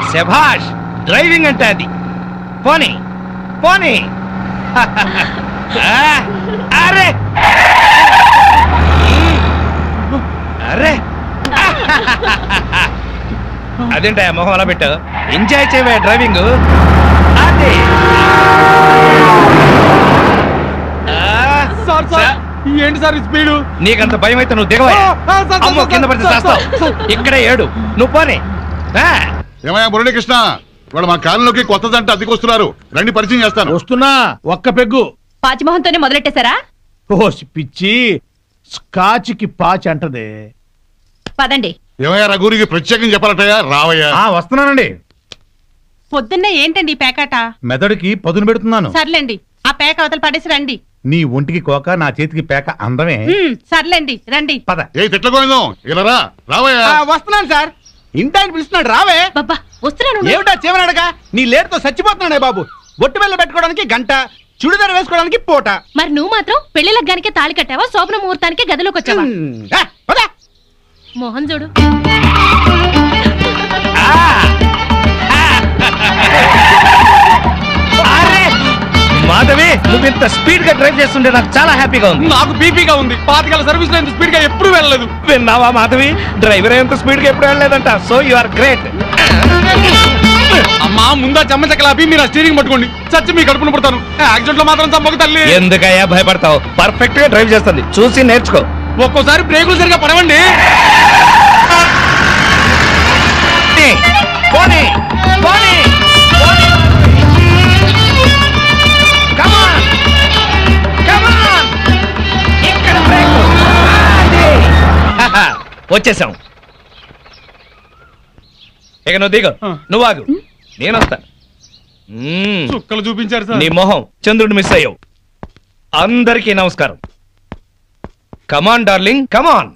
శభాష్ డ్రైవింగ్ అంటే అది పోనీ పోనీ ఆ, అరే అరే అదేంటా మొహం అలా పెట్టావు ఎంజాయ్ చేయవే డ్రైవింగ్ అదే ఆ, సార్ సార్ ఏంటి సార్ ఈ స్పీడు నీకంత భయం అయితే నువ్వు దిగవా ఆ, ఆ, సార్, అమ్మో సార్, కింద సార్, పడితే సార్, చేస్తావు సార్. ఇక్కడే ఏడు నువ్వు పోనీ ఆ, ఏమయ్యా మురళీకృష్ణ వాడు మా కాలంలోకి కొత్త జంట అద్దెకొస్తున్నారు రండి పరిచయం చేస్తాను వస్తున్నా ఒక్క పెగ్గు పాచిమోహన్తోనే మొదలెట్టేశారా ఓ పిచ్చి స్కాచ్కి పాచి అంటదే పదండి ఏమయ్యా రఘురికి ప్రత్యేకం చెప్పాలటయ్యా రావయ్యా ఆ వస్తున్నానండి పొద్దున్నే ఏంటండి ఈ పేకాట మెదడుకి పదును పెడుతున్నాను సర్లేండి ఆ పేక అవతల పడేసి రండి నీ ఒంటికి కోక నా చేతికి పేక అందమే ఉమ్, సర్లేండి రండి పద ఏ తిట్లకోయిందో ఇలా రా రావయ్యా వస్తున్నాను సార్ ఇంటాయన పిలుస్తున్నాడు రావే బాబా వస్తున్నాను ఏమిటా చివరడగా నీ లేటుతో చచ్చిపోతున్నాడే బాబు బొట్టు బిల్ల పెట్టుకోవడానికి గంట చుడిదారు వేసుకోవడానికి పూట మరి నువ్వు మాత్రం పెళ్లి లగ్గానికి తాళి కట్టావా శోభన ముహూర్తానికి గదిలోకి వచ్చావా ఉమ్, ఏ, పద. మోహన్ చూడు అరే మాధవి నువ్వు ఇంత స్పీడ్ గా డ్రైవ్ చేస్తుంటే నాకు చాలా హ్యాపీగా ఉంది నాకు బీపీగా ఉంది పాతికాల సర్వీస్ లో ఇంత స్పీడ్ గా ఎప్పుడు వెళ్ళలేదు విన్నావా మాధవి డ్రైవర్ ఎంత స్పీడ్ గా ఎప్పుడు వెళ్ళలేదంట సో యు ఆర్ గ్రేట్ అమ్మా ముందా చెమ్మ చెక్కలాపి మీరు ఆ స్టీరింగ్ పట్టుకోండి చచ్చి మీ కడుపును పుడతాను యాక్సిడెంట్ లో మాత్రం చంపక తల్లి ఎందుకయ్యా భయపడతావు పర్ఫెక్ట్ గా డ్రైవ్ చేస్తుంది చూసి నేర్చుకో ఒక్కోసారి బ్రేకులు సరిగా పడవండి పోనీ పోనీ పోనీ Come on! Come on! ఇక్కడ బ్రేక్ వచ్చేసాం ఇక నువ్వు దిగు ఆ. నువ్వు ఆగు నేను వస్తా మ్మ్. చుక్కలు చూపించారు సార్ నీ మొహం చంద్రుడు మిస్ అయ్యావు అందరికీ నమస్కారం కమాన్ డార్లింగ్ కమాన్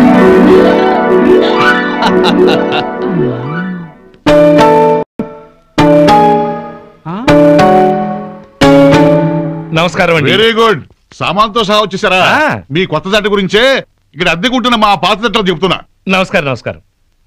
నమస్కారం అండి వెరీ గుడ్ సామాన్తో సహా వచ్చేసారా ఆ. మీ కొత్త జంట గురించే ఇక్కడ అద్దెకుంటున్న మా పాత జంటలు చెప్తున్నా నమస్కారం నమస్కారం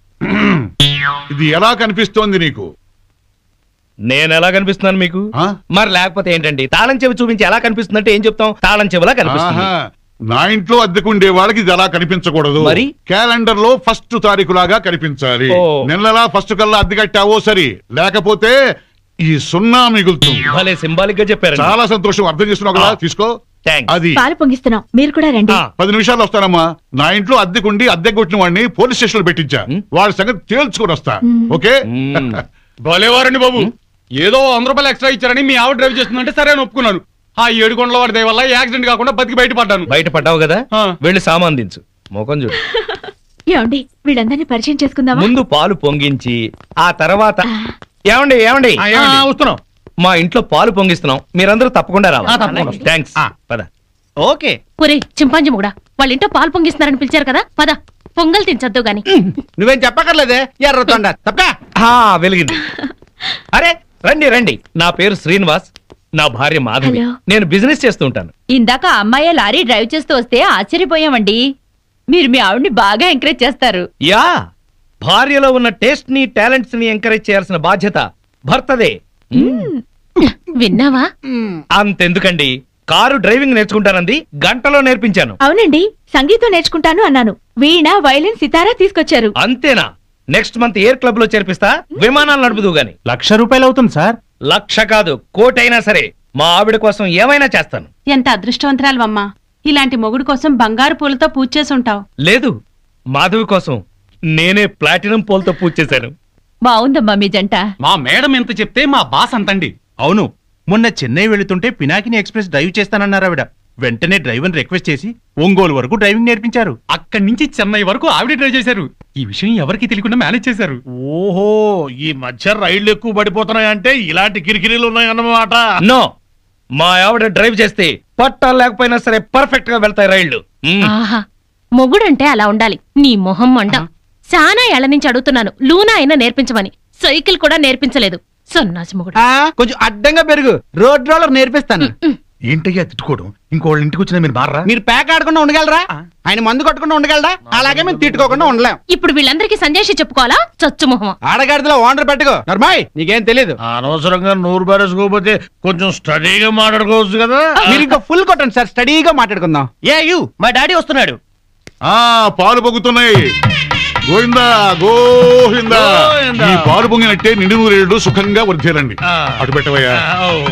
ఇది ఎలా కనిపిస్తోంది నీకు నేను ఎలా కనిపిస్తున్నాను మీకు ఆ? మరి లేకపోతే ఏంటండి తాళం చెవి చూపించి ఎలా కనిపిస్తుందంటే ఏం చెప్తాం తాళం చెవిలా కనిపిస్తుంది ఆహా. నా ఇంట్లో అద్దెకుండే వాళ్ళకి ఇది ఎలా కనిపించకూడదు మరి? క్యాలెండర్ లో ఫస్ట్ తారీఖు లాగా కనిపించాలి ఓ. నెలలా ఫస్ట్ కల్లా అద్దె కట్టావో సరి లేకపోతే ఈ సున్నా మిగులుతుంది భలే సింబాలిక్ గా చెప్పారు చాలా సంతోషం అర్థం చేసుకున్నావు కదా ఆ. తీసుకో థ్యాంక్స్ అది పాలు పొంగిస్తున్నాం మీరు కూడా రండి ఆ, పది నిమిషాలు వస్తానమ్మా నా ఇంట్లో అద్దెకుండి అద్దె కొట్టిన వాడిని పోలీస్ స్టేషన్ లో పెట్టించా ఉం? వాడి సంగతి తేల్చుకొని వస్తా ఓకే మ్మ్. భలేవారండి బాబు ఏదో వంద రూపాయలు ఎక్స్ట్రా ఇచ్చారని మీ ఆవిడ డ్రైవ్ చేస్తుందంటే సరే అని ఒప్పుకున్నాను ఆ ఏడు కొండల వాడి దయ వల్ల యాక్సిడెంట్ కాకుండా బతికి బయటపడ్డాను బయట పడ్డావు కదా ఆ. వెళ్ళి సామాన్ దించు ముఖం చూడు ఏమండి వీళ్ళందరినీ పరిచయం చేసుకుందామా ముందు పాలు పొంగించి ఆ తర్వాత ఏమండి ఏమండి ఆ, వస్తున్నాం మా ఇంట్లో పాలు పొంగిస్తున్నాం మీరందరూ తప్పకుండా ఆ, రావాలి తప్పకుండా. థ్యాంక్స్ ఆ. పద ఓకే ఒరే చింపాంజీ కూడా వాళ్ళ ఇంట్లో పాలు పొంగిస్తున్నారని పిలిచారు కదా పద పొంగల్ తినచద్దు గాని నువ్వేం చెప్పక్కర్లేదే ఎర్ర తొండ తప్ప ఆ, వెలిగింది అరే రండి రండి నా పేరు శ్రీనివాస్ నా భార్య మాధవి హలో. నేను బిజినెస్ చేస్తూ ఉంటాను ఇందాక అమ్మాయి లారీ డ్రైవ్ చేస్తూ వస్తే ఆశ్చర్యపోయామండి మీరు మీ ఆవిడ్ని బాగా ఎంకరేజ్ చేస్తారు యా భార్యలో ఉన్న టేస్ట్ ని టాలెంట్స్ ని ఎంకరేజ్ చేయాల్సిన బాధ్యత భర్తదే విన్నావా అంతెందుకండి కారు డ్రైవింగ్ నేర్చుకుంటానంది గంటలో నేర్పించాను అవునండి సంగీతం నేర్చుకుంటాను అన్నాను వీణ వైలిన్ సితారా తీసుకొచ్చారు అంతేనా నెక్స్ట్ మంత్ ఎయిర్ క్లబ్ లో చేర్పిస్తా విమానాలు నడుపుదు గాని లక్ష రూపాయలు అవుతుంది సార్ లక్ష కాదు కోటైనా సరే మా ఆవిడ కోసం ఏమైనా చేస్తాను ఎంత అదృష్టవంతరాలు ఇలాంటి మొగుడు కోసం బంగారు పూలతో పూజ చేసి ఉంటావు లేదు మాధవి కోసం నేనే ప్లాటినం పోల్తో పూజ చేశాను బాగుందమ్మా మీ జంట మా మేడం ఎంత చెప్తే మా బాస్ అంతండి అవును మొన్న చెన్నై వెళుతుంటే పినాకిని ఎక్స్ప్రెస్ డ్రైవ్ చేస్తానన్నారు ఆవిడ వెంటనే డ్రైవర్ రిక్వెస్ట్ చేసి ఒంగోలు వరకు డ్రైవింగ్ నేర్పించారు అక్కడి నుంచి చెన్నై వరకు ఆవిడ డ్రైవ్ చేశారు ఈ విషయం ఎవరికి తెలియకుండా మేనేజ్ చేశారు ఓహో ఈ మధ్య రైళ్లు ఎక్కువ పడిపోతున్నాయంటే ఇలాంటి కిరికిరీలు ఉన్నాయన్నమాట నో మా ఆవిడ డ్రైవ్ చేస్తే పట్టాలు లేకపోయినా సరే పర్ఫెక్ట్ గా వెళ్తాయి రైళ్లు మ్మ్. ఆహా మొగుడంటే అలా ఉండాలి నీ మొహం మండ చాలా ఏళ్ల నుంచి అడుగుతున్నాను లూనా అయినా నేర్పించమని సైకిల్ కూడా నేర్పించలేదు సన్నాసి మొగుడు కొంచెం అడ్డంగా పెరుగు రోడ్ రోలర్ నేర్పిస్తాను ఏంటయ్యా తిట్టుకోవడం ఇంకోళ్ళ ఇంటికి వచ్చినా మీరు మారరా మీరు ప్యాక్ ఆడకుండా ఉండగలరా ఆయన మందు కొట్టకుండా ఉండగలరా అలాగే మేము తిట్టుకోకుండా ఉండలేం ఇప్పుడు వీళ్ళందరికీ సందేశం చెప్పుకోవాలా చచ్చు మొహం ఆడగాడిలో ఓనర్ పెట్టుకో నర్మాయ్ నీకేం తెలీదు అనవసరంగా నూరు బారేసుకోకపోతే కొంచెం స్టడీగా మాట్లాడుకోవచ్చు కదా మీరు ఇంకా ఫుల్ కొట్టండి సార్ స్టడీగా మాట్లాడుకుందాం ఏ యు మా డాడీ వస్తున్నాడు ఆ పాలు పొంగుతున్నాయి గోవిందా గోవిందా గోవిందా. ఈ పాలు పొంగినట్టే నిండు నూరేళ్ళు సుఖంగా వర్ధేలండి ఆ. అటు పెట్టవయ్యా ఆ, ఓ.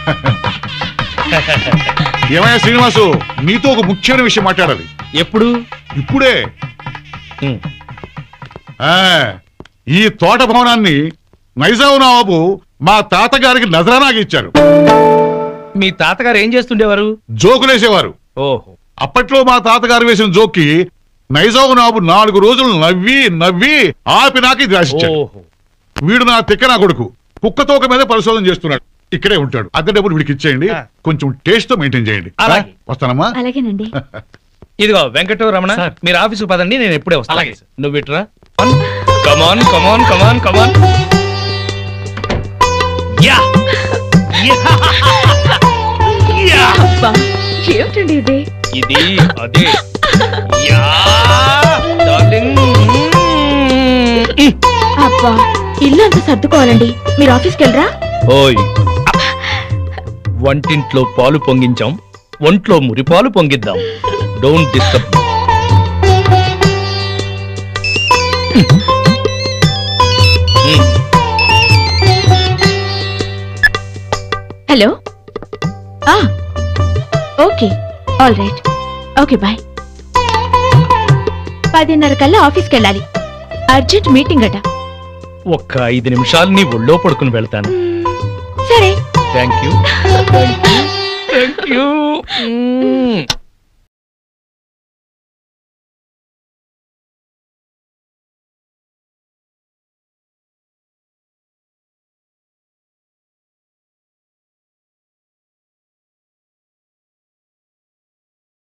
ఏమయ్యా శ్రీనివాసు నీతో ఒక ముఖ్యమైన విషయం మాట్లాడాలి ఎప్పుడు ఇప్పుడే ఉమ్. ఆ ఈ తోట భవనాన్ని నైజాం నవాబు మా తాతగారికి నజరానాగా ఇచ్చారు మీ తాతగారు ఏం చేస్తుండేవారు జోకులేసేవారు ఓహో అప్పట్లో మా తాతగారు వేసిన జోక్కి నైజాం నవాబు నాలుగు రోజులు నవ్వి నవ్వి ఆపి నాకు ఇది రాసిచ్చాడు ఓహో వీడు నా తిక్క నా కొడుకు కుక్క తోక మీద పరిశోధన చేస్తున్నాడు ఇక్కడే ఉంటాడు అద్దె డబ్బులు వీడికి ఇచ్చేయండి ఆ. కొంచెం టేస్ట్ తో మెయింటైన్ చేయండి అలాగే. వస్తానమ్మా అలాగేనండి ఇదిగో వెంకట రమణ మీరు ఆఫీసు పదండి నేను ఎప్పుడే వస్తాను అలాగే నువ్వు ఇట్రా కమాన్ కమాన్ కమాన్ కమాన్ యా యా ఏమిటండి ఇది ఇది అదే యా డార్లింగ్ అబ్బా ఇల్లు అంతా సర్దుకోవాలండి మీరు ఆఫీస్కి వెళ్ళరా ఓయ్ వంటింట్లో పాలు పొంగించాం ఒంట్లో మురిపాలు పొంగిద్దాం డోంట్ డిస్టర్బ్ హలో ఆ okay all right okay bye పదిన్నర కల్లా ఆఫీస్కి వెళ్ళాలి అర్జెంట్ మీటింగ్ అట ఒక్క ఐదు నిమిషాలు నీ ఒళ్ళో పడుకుని వెళ్తాను సరే thank you thank you thank you